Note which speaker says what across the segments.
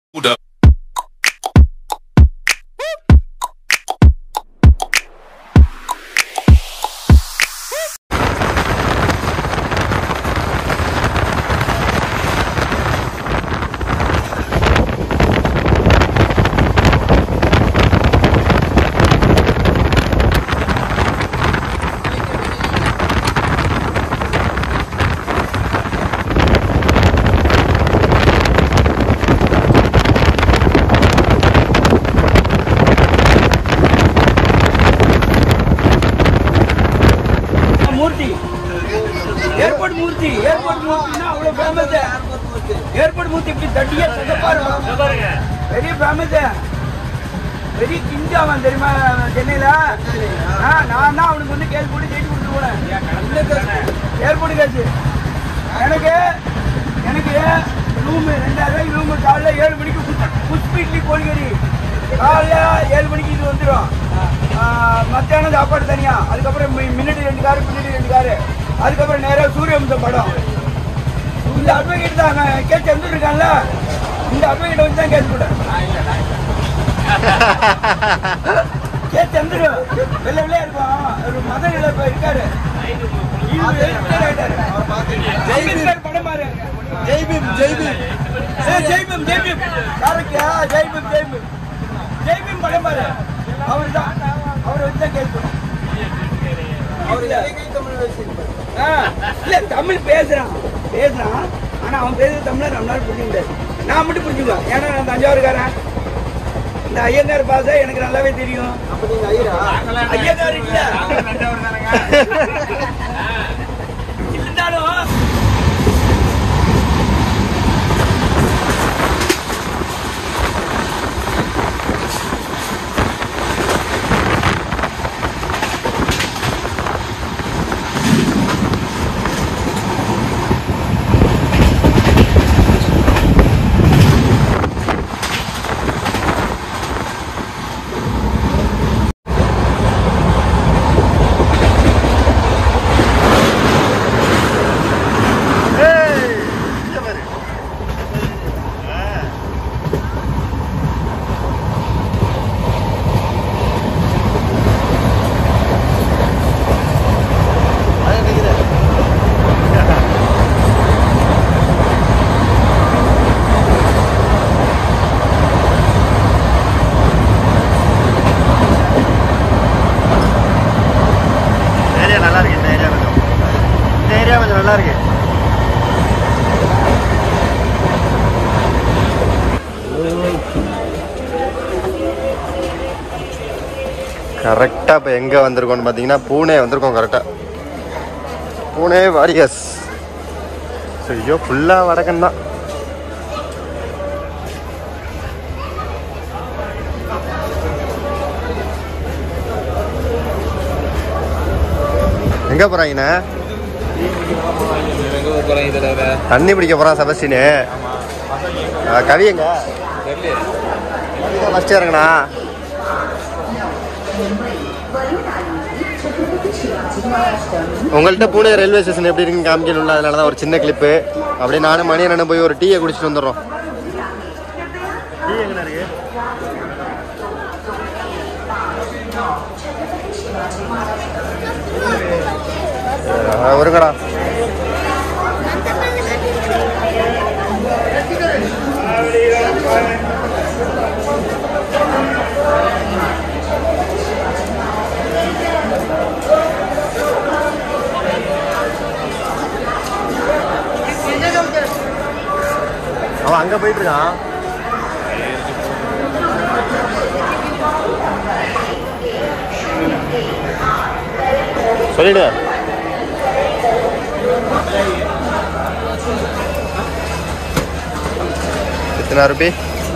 Speaker 1: Hold up.
Speaker 2: Murthy airport Murthy airport மூர்த்தினா அவ்வளவு famous airport மூர்த்தி இப்படி தட்டியே பாருங்க பெரிய ஃபேமஸ் பெரிய கிங் அவன் தெரியுமா சென்னையில ஆ, நான் தான் அவனுக்கு வந்து கேள்வி போட்டு ஜெயிச்சு கொடுத்து போனேன் ஏர்போர்ட் காசு எனக்கு எனக்கு ரூம் ரெண்டாயிரம் ரூபாய்க்கு ரூம் காலைல ஏழு மணிக்கு புஷ்பி இட்லி கோழிக்கறி காலைல ஏழு மணிக்கு இது வந்துடும் மத்தியானம் சாப்பாடு தனியா அதுக்கப்புறம் மி- முன்னாடி ரெண்டு காரு பின்னாடி ரெண்டு காரு அதுக்கப்புறம் நேராக சூரியவம்சம் படம் இந்த அட்வொகேட் தான் கேஸ் இருக்கான்ல இந்த அட்வொகேட் வந்து தான் கேஸ் போட்டேன் கேஸ் வந்துடும் வெள்ளை வெள்ளையா இருக்கும் ஒரு மத நிலை இப்ப இருக்காரு இவரு retire ஆயிட்டாரு. ஜெய்பீம் படம் பாரு ஜெய்பீம் ஜெய்பீம் ஜெய்பீம் ஜெய்பீம் கரெக்டா ஜெய்பீம் ஜெய்பீம் ஜெய்பீம் படம் பாரு அவர் தான் அவர் வச்சு தான் கேஸ் போட்டோம் ஆ, இல்ல தமிழ் பேசுறான் பேசுறான் ஆனா அவன் பேசுற தமிழ நம்மளால புரிஞ்சுக்க முடியாது நான் மட்டும் புரிஞ்சுக்குவேன் ஏன்னா நான் தஞ்சாவூர்காரன் இந்த ஐயங்கார் பாச எனக்கு நல்லாவே தெரியும் ஐயங்கார் இல்ல இருந்தாலும்
Speaker 3: ஏரியா நல்லா இருக்கு இந்த ஏரியா கொஞ்சம் இந்த ஏரியா கொஞ்சம் நல்லா இருக்கு கரெக்டாக இப்போ எங்கே வந்திருக்கோம்னு பார்த்தீங்கன்னா பூனே வந்திருக்கோம் கரெக்டாக பூனே வாரியர்ஸ் ஸோ ஐயோ ஃபுல்லாக வடக்கன் தான் எங்கே போகிறாங்கண்ணே தண்ணி பிடிக்க போகிறான் செபஸ்டினு கவி எங்க ஃபஸ்ட்டு இறங்கண்ணா உங்கள்கிட்ட பூனே ரயில்வே ஸ்டேஷன் எப்படி இருக்குன்னு காமிக்கணும்ல அதனால தான் ஒரு சின்ன கிளிப்பு அப்படியே நானும் மணி அண்ணனும் போய் ஒரு டீயை குடிச்சிட்டு வந்துடுறோம் டீ எங்கே இருக்கு ஆ, வருங்கடா அவன் அங்க போயிட்டு இருக்கான் சொல்லிடு कितना रुपये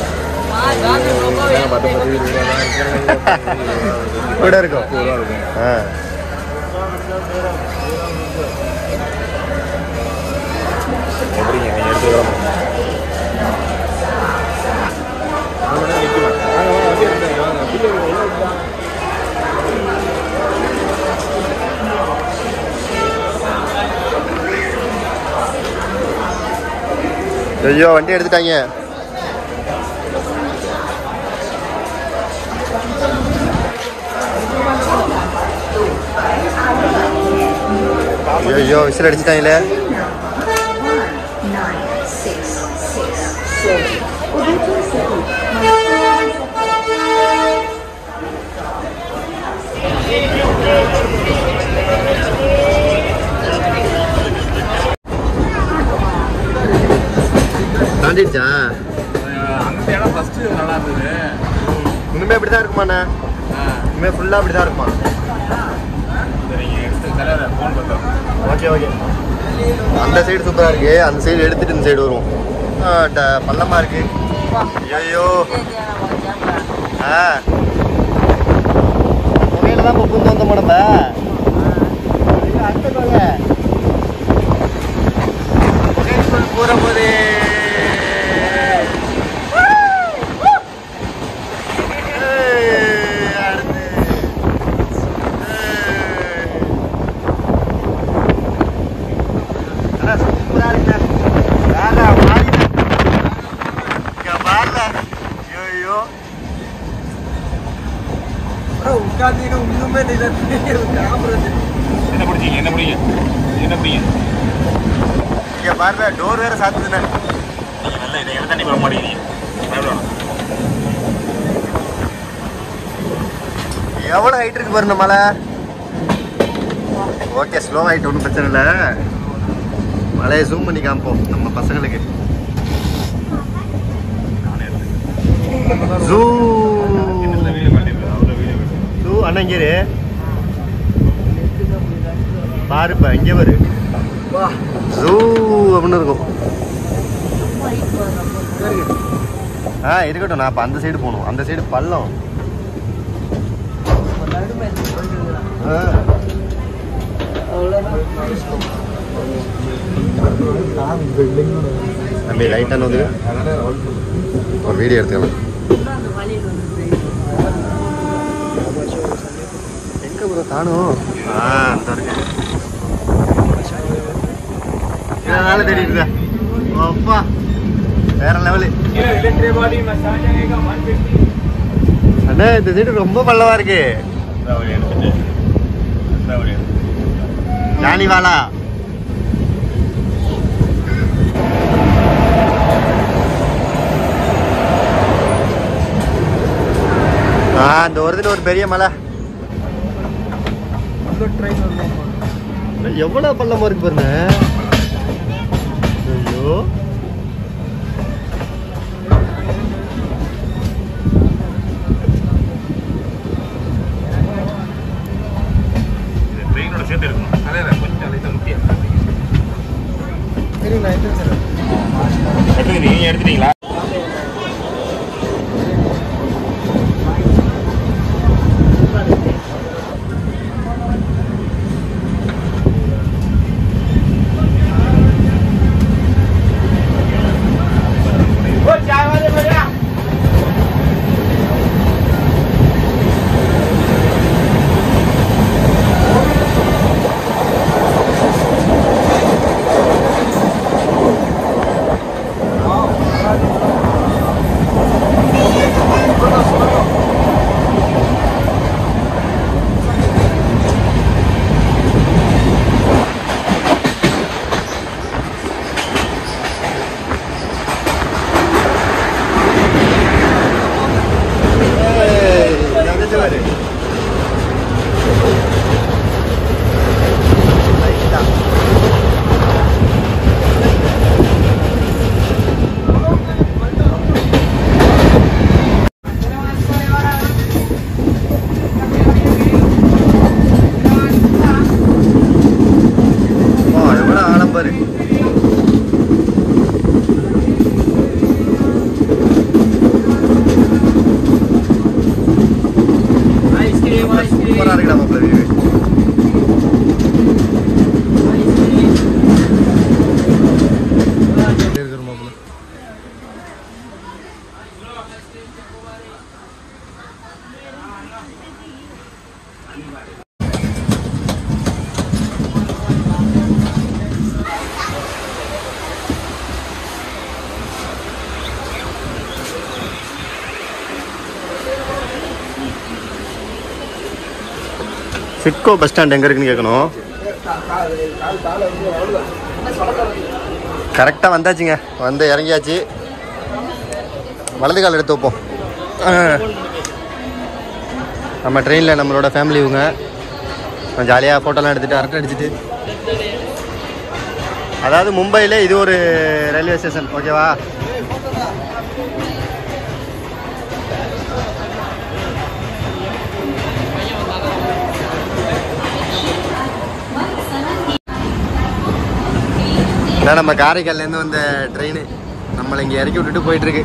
Speaker 3: கூட இருக்கும் ஆ எப்படிங்க எடுத்துக்கிறோம் ஐயோ வண்டி எடுத்துட்டாங்க ஐயோ விசில் அடிச்சிட்டாங்களே
Speaker 1: nine six six slowly. Udaipur City.
Speaker 3: தாண்டிடுச்சா
Speaker 4: அந்த இடம் ஃபர்ஸ்ட் நல்லா இருந்தது
Speaker 3: இனிமே இப்படி தான் இருக்குமாண்ணா இனிமே ஃபுல்லாக அப்படி தான் இருக்குமா
Speaker 4: நீங்க எடுத்து தலைவர் ஃபோன் பார்த்தோம்
Speaker 3: ஓகே ஓகே அந்த சைடு சூப்பராக இருக்கு அந்த சைடு எடுத்துட்டு இந்த சைடு வருவோம் ஆ, ட- பள்ளமா இருக்கு ஐயோ ஆ புகையில தான் இப்போ புந்து வந்த உடம்ப அடுத்த கொலை புகைக்குள் போகிற போது அடுத்து ஏய். அண்ணா, சூப்பரா இருக்குண்ணா. வேலை மாறிடுச்சு. இங்க பாருல. ஐயோ.
Speaker 2: உட்காந்து ஒண்ணுமே இல்லை கேமரா
Speaker 4: என்ன பிடிச்சிங்க என்ன பிடிங்க என்ன பிடிங்க
Speaker 3: இங்க பாருல, door வேற சாத்துதுண்ணே.
Speaker 4: நீங்க நல்ல இதை எவ்வளோ தண்ணி போக மாட்டேங்கிறீங்க பயப்படணும்
Speaker 3: எவ்வளவு ஹைட் இருக்கு பாருங்க மலை ஓகே ஸ்லோ ஹைட் ஒன்றும் பிரச்சனை இல்லை மலையை ஜூம் பண்ணி காமிப்போம் நம்ம பசங்களுக்கு ஜூ
Speaker 4: இந்த வீடியோ காட்டியிருக்கேன் அவ்வளோ வீடியோ
Speaker 3: ஜூ அண்ணா இங்கே இரு. பாருப்பா இங்கே பாரு ஜூ அப்படின்னு இருக்கும் ஆ இருக்கட்டும் நான் அப்போ அந்த சைடு போகணும் அந்த சைடு பள்ளம் ஆ தம்பி லைட்டாக வந்து ஒரு வீடியோ எடுத்துக்கலாம் எங்க ப்ரோ காணும் ஆ அந்த இருக்கு இதனால தெரியுது அப்பா வேற லெவலு
Speaker 2: इलेक्ट्रिक बॉडी मसाज आएगा 150
Speaker 3: அண்ணா இந்த சைடு ரொம்ப பள்ளவா இருக்கு
Speaker 4: வழி எடுத்துட்டு இந்த வழி எடுத்து
Speaker 3: ஜானிவாலா ஆ இந்த வருதுன்னு ஒரு பெரிய மலை
Speaker 2: ட்ரெயின் வருவோம்
Speaker 3: அண்ணா, எவ்வளவு பள்ளமா இருக்கு பாருங்க ஐயோ
Speaker 4: இது ட்ரெயினோட சேர்த்து இருக்கணும் தலைவர் கொஞ்சம் அதை தான் முக்கியம் எடுத்துக்கிறீங்க நீங்க எடுத்துட்டீங்களா
Speaker 2: वो चाय वाले भैया
Speaker 3: ஏய், இங்க வந்துச்சு பாரு. லைட்டா. வா, எவ்வளவு ஆழம் பாரு
Speaker 2: आइसक्रीम आइसक्रीम
Speaker 3: சூப்பரா இருக்குடா மாப்பிள்ள வீடு சிட்கோ பஸ் ஸ்டாண்ட் எங்க இருக்குன்னு கேட்கணும் கரெக்டாக வந்தாச்சுங்க வந்து இறங்கியாச்சு வலது கால் எடுத்து வைப்போம் ஆ. நம்ம ட்ரெயினில் நம்மளோட ஃபேமிலி இவங்க ஜாலியாக ஃபோட்டோலாம் எடுத்துகிட்டு அரட்டை அடிச்சுட்டு அதாவது மும்பையில் இது ஒரு ரயில்வே ஸ்டேஷன் ஓகேவா இதான் நம்ம காரைக்கால்லேருந்து வந்த ட்ரெயின் நம்மளை இங்கே இறக்கி விட்டுட்டு போயிட்டு இருக்கு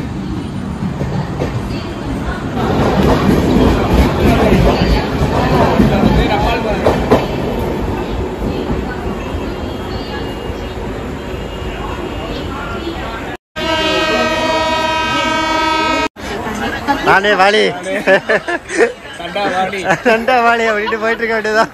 Speaker 3: நானே வாலி ரெண்டா வாலி அப்படின்ட்டு போயிட்டு இருக்க வேண்டியதான்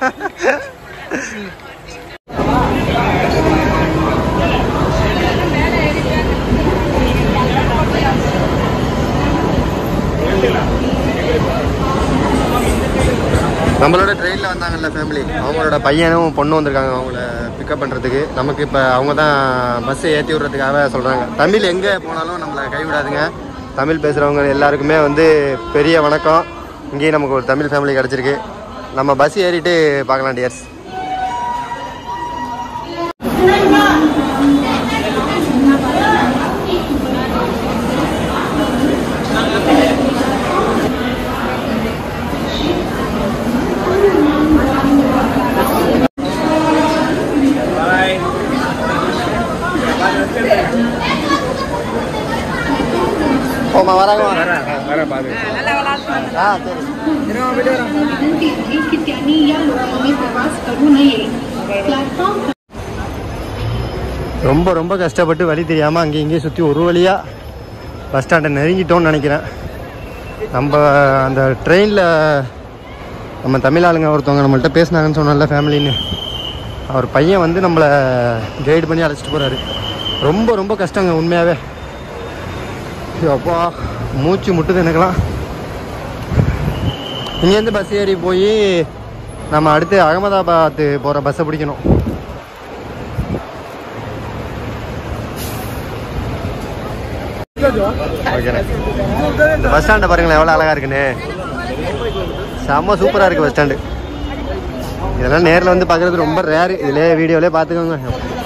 Speaker 3: நம்மளோட ட்ரெயினில் வந்தாங்கல்ல ஃபேமிலி அவங்களோட பையனும் பொண்ணும் வந்திருக்காங்க அவங்கள பிக்கப் பண்ணுறதுக்கு நமக்கு இப்போ அவங்க தான் பஸ்ஸை ஏற்றி விட்றதுக்காக சொல்கிறாங்க தமிழ் எங்கே போனாலும் நம்மளை கைவிடாதுங்க தமிழ் பேசுகிறவங்க எல்லாருக்குமே வந்து பெரிய வணக்கம் இங்கேயும் நமக்கு ஒரு தமிழ் ஃபேமிலி கிடச்சிருக்கு நம்ம பஸ் ஏறிட்டு பார்க்கலாம் டியர்ஸ் போமா வராங்க ஆ சரி
Speaker 1: विनंती आहे की त्यांनी या लोकांनी प्रवास करू नये प्लॅटफॉर्म
Speaker 3: ரொம்ப ரொம்ப கஷ்டப்பட்டு வழி தெரியாமல் அங்கேயும் இங்கேயும் சுற்றி ஒரு வழியாக பஸ் ஸ்டாண்டை நெருங்கிட்டோம்னு நினைக்கிறேன் நம்ம அந்த ட்ரெயினில் நம்ம தமிழ் ஆளுங்க ஒருத்தவங்க நம்மள்ட்ட பேசினாங்கன்னு சொன்னோம்ல ஃபேமிலின்னு அவர் பையன் வந்து நம்மளை கைடு பண்ணி அழைச்சிட்டு போகிறாரு ரொம்ப ரொம்ப கஷ்டங்க உண்மையாகவே அப்பா மூச்சு முட்டுது எனக்கெல்லாம் இங்கேருந்து பஸ் ஏறி போய் நம்ம அடுத்து அகமதாபாத் போகிற பஸ்ஸை பிடிக்கணும் ஓகேண்ணே இந்த பஸ் ஸ்டாண்டை பாருங்களேன் எவ்வளோ அழகா இருக்குன்னு செம்ம சூப்பராக இருக்குது பஸ் ஸ்டாண்டு இதெல்லாம் நேரில் வந்து பார்க்குறது ரொம்ப ரேரு இதிலே வீடியோவிலே பார்த்துக்கோங்க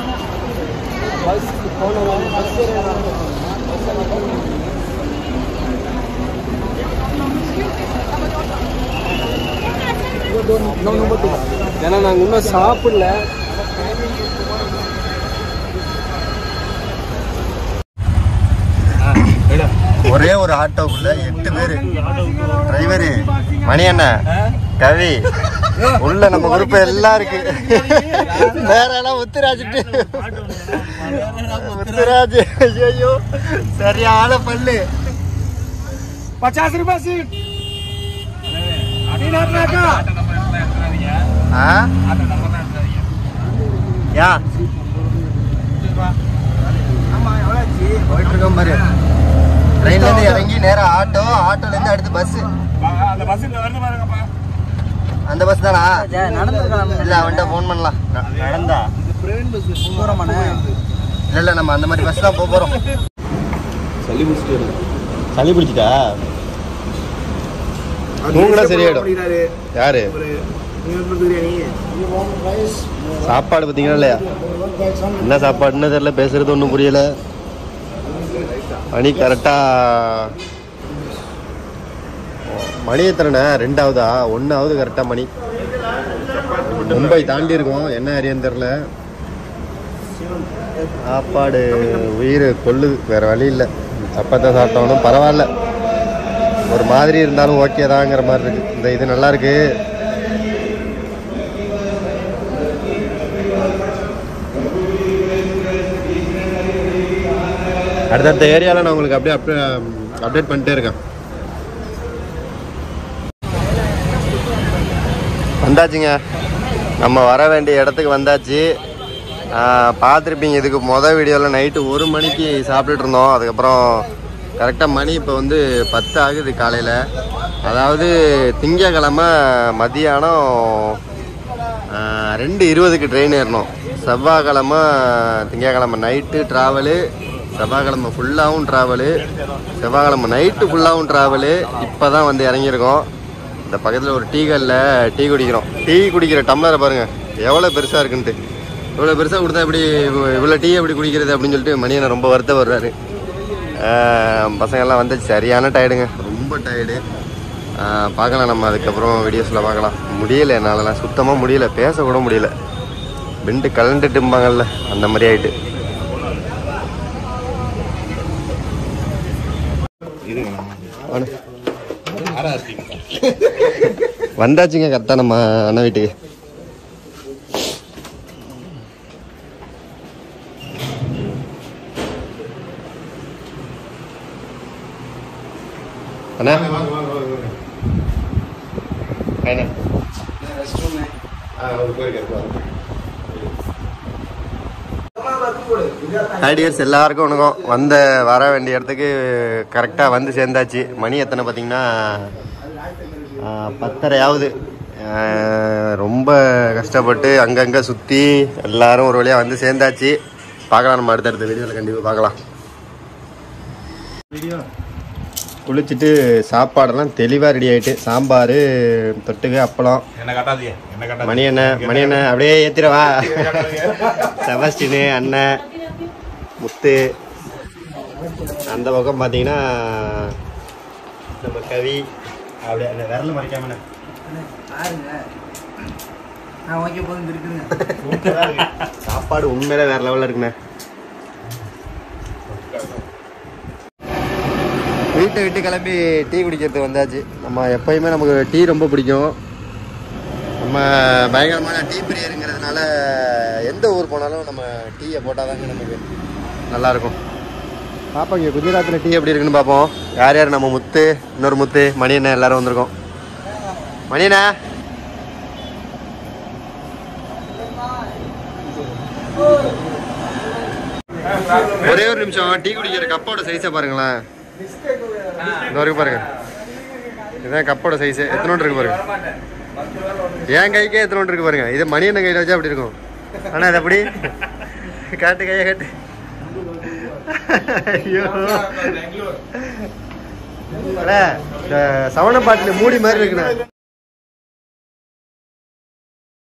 Speaker 2: ஏன்னா நாங்கள் இன்னும் சாப்பிடல
Speaker 3: ஒரே ஒரு ஆட்டோக்குள்ள எட்டு பேர் டிரைவரு மணி அண்ணன் கவி உள்ள நம்ம குரூப் எல்லாம் இருக்கு வேற எல்லாம் உத்துராஜிட்டு உத்துராஜ் ஐயோ சரியான பல்லு
Speaker 2: पचास रुपये सीट तीन हजार का
Speaker 3: ஆ யா போயிட்டு இருக்கோம் பாரு ட்ரெயின்ல இருந்து இறங்கி நேரா ஆட்டோ ஆட்டோல இருந்து அடுத்து பஸ்
Speaker 4: அந்த பஸ் இந்த வருது பாருங்கப்பா
Speaker 3: அந்த பஸ் தானா இல்ல அவன்கிட்ட ஃபோன் பண்ணலாம் ந- நடந்தா இல்ல இல்ல நம்ம அந்த மாதிரி பஸ் தான் போக போறோம்
Speaker 2: சளி பிடிச்சிட்டு
Speaker 3: சளி பிடிச்சிட்டா தூங்குனா சரியாயிடும் யாரு சாப்பாடு பார்த்தீங்களா இல்லையா என்ன சாப்பாடுன்னு தெரியல பேசுறது ஒன்றும் புரியல மணி கரெக்டா மணி எத்தனை ரெண்டாவதா ஒன்றாவது கரெக்டாக மணி மும்பை தாண்டி இருக்கோம் என்ன ஏரியான்னு தெரில சாப்பாடு உயிர் கொல்லுது வேற வழி இல்லை சப்பாத்தான் சாப்பிட்டோம்னும் பரவாயில்ல ஒரு மாதிரி இருந்தாலும் ஓகே தாங்கிற மாதிரி இருக்கு இந்த இது நல்லா இருக்கு அடுத்தடுத்த ஏரியாவில் நான் உங்களுக்கு அப்படியே அப்டே அப்டேட் பண்ணிட்டே இருக்கேன் வந்தாச்சுங்க நம்ம வர வேண்டிய இடத்துக்கு வந்தாச்சு பார்த்துருப்பீங்க இதுக்கு மொதல் வீடியோவில் நைட்டு ஒரு மணிக்கு சாப்பிட்டுட்டு இருந்தோம் அதுக்கப்புறம் கரெக்டாக மணி இப்போ வந்து பத்து ஆகுது காலையில் அதாவது திங்கக்கிழமை மதியானம் ரெண்டு இருபதுக்கு ட்ரெயின் ஏறணும் செவ்வாய்க்கிழமை திங்கக்கிழமை நைட்டு ட்ராவலு செவ்வாய்க்கிழமை ஃபுல்லாகவும் ட்ராவலு செவ்வாய்க்கிழமை நைட்டு ஃபுல்லாகவும் ட்ராவலு இப்போ தான் வந்து இறங்கியிருக்கோம் இந்த பக்கத்தில் ஒரு டீ கல்ல டீ குடிக்கிறோம் டீ குடிக்கிற டம்ளரை பாருங்கள் எவ்வளோ பெருசாக இருக்குன்ட்டு இவ்வளோ பெருசாக கொடுத்தா எப்படி இவ்வளோ டீ எப்படி குடிக்கிறது அப்படின்னு சொல்லிட்டு மணியனை ரொம்ப வருத்தப்படுறாரு ஆஹ் பசங்கெல்லாம் வந்து சரியான டயர்டுங்க ரொம்ப டயர்டு பார்க்கலாம் நம்ம அதுக்கப்புறம் வீடியோஸில் பார்க்கலாம் முடியல என்னாலலாம் சுத்தமாக முடியல பேச கூட முடியல பெண்டு கலண்டுட்டும்பாங்கல்ல அந்த மாதிரி ஆயிட்டு வாணு. வந்தாச்சுங்க கரெக்டாக நம்ம அண்ணன் வீட்டுக்கு அண்ணா அண்ணா ஐடியர்ஸ் எல்லாருக்கும் வணக்கம் வந்த வர வேண்டிய இடத்துக்கு கரெக்டாக வந்து சேர்ந்தாச்சு மணி எத்தனை பார்த்தீங்கன்னா ஆஹ், பத்தரை ஆகுது ஆஹ், ரொம்ப கஷ்டப்பட்டு அங்கங்கே சுற்றி எல்லாரும் ஒரு வழியாக வந்து சேர்ந்தாச்சு பார்க்கலாம் நம்ம அடுத்தடுத்த வீடியோவில் கண்டிப்பாக பார்க்கலாம் குளிச்சுட்டு சாப்பாடெல்லாம் தெளிவாக ரெடி ஆகிட்டு சாம்பார் தொட்டுக்க அப்பளம்
Speaker 4: என்ன காட்டாதீங்க என்ன காட்டாதீங்க
Speaker 3: மணி என்ன மணி என்ன அப்படியே ஏத்திரவா செபஸ்டினு அண்ணன் முத்து அந்த பக்கம் பார்த்தீங்கன்னா நம்ம கவி அப்படியே அந்த விரல மறைக்காம
Speaker 2: நான் ஓகே போதும் இருக்குங்க
Speaker 3: சாப்பாடு உண்மையிலே வேற லெவலில் இருக்குண்ணே வீட்டை விட்டு கிளம்பி டீ குடிக்கிறதுக்கு வந்தாச்சு நம்ம எப்பயுமே நமக்கு டீ ரொம்ப பிடிக்கும் நம்ம பயங்கரமான டீ பிரியருங்கிறதுனால எந்த ஊர் போனாலும் நம்ம டீயை போட்டால் தாங்க நமக்கு நல்லாயிருக்கும் பார்ப்போம் இங்கே குஜராத்தில் டீ எப்படி இருக்குன்னு பார்ப்போம் யார் யார் நம்ம முத்து இன்னொரு முத்து மணி அண்ணன் எல்லாரும் வந்திருக்கோம் மணி அண்ணா ஒரே ஒரு நிமிஷம் டீ குடிக்கிற கப்போட சைஸை பாருங்களேன் இந்த வரைக்கும் பாருங்க இதுதான் கப்போட சைஸ் எத்தனோண்டு இருக்கு பாருங்க என் கைக்கே எத்தனோண்டு இருக்கு பாருங்க இது மணி என்ன கையில் வச்சா அப்படி இருக்கும் ஆனா அது அப்படி காட்டு கையை காட்டு ஐயோ அண்ணே, இந்த சவண பாட்டில் மூடி மாதிரி இருக்குண்ணே